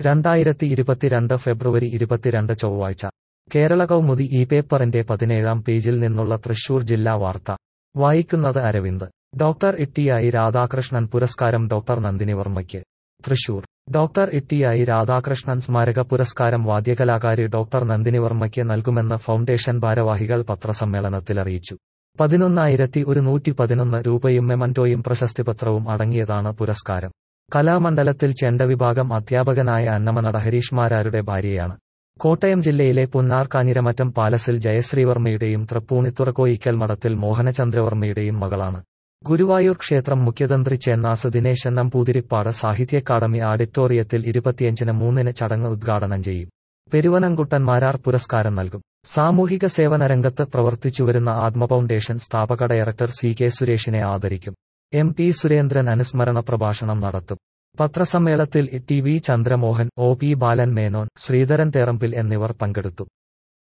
രണ്ടായിരത്തി ഇരുപത്തിരണ്ട് ഫെബ്രുവരി ഇരുപത്തിരണ്ട് ചൊവ്വാഴ്ച കേരള കൗമുദി ഈ പേപ്പറിന്റെ പതിനേഴാം പേജിൽ നിന്നുള്ള തൃശൂർ ജില്ലാ വാർത്ത വായിക്കുന്നത് അരവിന്ദ് ഡോക്ടർ ഇട്ടിയായി രാധാകൃഷ്ണൻ പുരസ്കാരം ഡോക്ടർ നന്ദിനി വർമ്മയ്ക്ക് തൃശൂർ ഡോക്ടർ ഇട്ടിയായി രാധാകൃഷ്ണൻ സ്മാരക പുരസ്കാരം വാദ്യകലാകാരി ഡോക്ടർ നന്ദിനി വർമ്മയ്ക്ക് നൽകുമെന്ന് ഫൗണ്ടേഷൻ ഭാരവാഹികൾ പത്രസമ്മേളനത്തിൽ അറിയിച്ചു പതിനൊന്നായിരത്തി ഒരുന്നൂറ്റി പതിനൊന്ന് രൂപയും മെമന്റോയും പ്രശസ്തിപത്രവും അടങ്ങിയതാണ് പുരസ്കാരം കലാമണ്ഡലത്തിൽ ചെണ്ട വിഭാഗം അധ്യാപകനായ അന്നമനട ഹരീഷ്മാരാരുടെ ഭാര്യയാണ് കോട്ടയം ജില്ലയിലെ പുന്നാർ കാഞ്ഞിരമറ്റം പാലസിൽ ജയശ്രീവർമ്മയുടെയും തൃപ്പൂണിത്തുറ കോയിക്കൽ മഠത്തിൽ മോഹനചന്ദ്രവർമ്മയുടെയും മകളാണ് ഗുരുവായൂർ ക്ഷേത്രം മുഖ്യതന്ത്രി ചെന്നാസ് ദിനേശൻ നമ്പൂതിരിപ്പാട് സാഹിത്യ അക്കാദമി ഓഡിറ്റോറിയത്തിൽ ഇരുപത്തിയഞ്ചിന് മൂന്നിന് ചടങ്ങ് ഉദ്ഘാടനം ചെയ്യും പെരുവനംകുട്ടൻ മാരാർ പുരസ്കാരം നൽകും സാമൂഹിക സേവന രംഗത്ത് പ്രവർത്തിച്ചുവരുന്ന ആത്മ ഫൗണ്ടേഷൻ സ്ഥാപക ഡയറക്ടർ സി കെ സുരേഷിനെ ആദരിക്കും എം പി സുരേന്ദ്രൻ അനുസ്മരണ പ്രഭാഷണം നടത്തും പത്രസമ്മേളനത്തിൽ T V Chandramohan O P Balan Menon Sreedharan Therambil എന്നിവർ പങ്കെടുത്തു